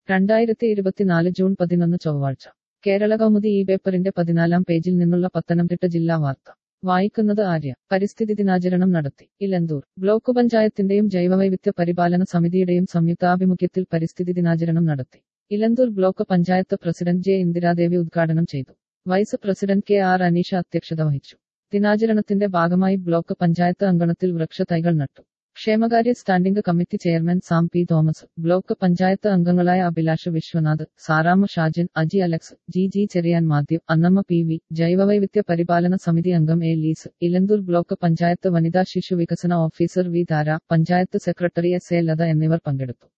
രണ്ടായിരത്തി ഇരുപത്തിനാല് ജൂൺ പതിനൊന്ന് ചൊവ്വാഴ്ച കേരള കൗമുദി ഈ പേപ്പറിന്റെ പതിനാലാം പേജിൽ നിന്നുള്ള പത്തനംതിട്ട ജില്ലാ വാർത്ത വായിക്കുന്നത് ആര്യ പരിസ്ഥിതി ദിനാചരണം നടത്തി ഇലന്തൂർ ബ്ലോക്ക് പഞ്ചായത്തിന്റെയും ജൈവവൈവിധ്യ പരിപാലന സമിതിയുടെയും സംയുക്താഭിമുഖ്യത്തിൽ പരിസ്ഥിതി ദിനാചരണം നടത്തി Elanthoor block panchayat president J Indiradevi ഉദ്ഘാടനം ചെയ്തു vice president K R Aneesha അധ്യക്ഷത വഹിച്ചു ദിനാചരണത്തിന്റെ ഭാഗമായി ബ്ലോക്ക് പഞ്ചായത്ത് അങ്കണത്തിൽ വൃക്ഷത്തൈകൾ നട്ടു ക്ഷേമകാര്യ standing committee chairman Sam P Thomas block panchayat അംഗങ്ങളായ Abhilash Viswanath Saramma Shajan Aji Alex G G Cherian Mathew Annamma P V ജൈവവൈവിധ്യ പരിപാലന സമിതി അംഗം എ ലീസ് ഇലന്തൂർ ബ്ലോക്ക് പഞ്ചായത്ത് വനിതാ ശിശു വികസന officer V Dhara panchayat secretary S A Latha എന്നിവർ പങ്കെടുത്തു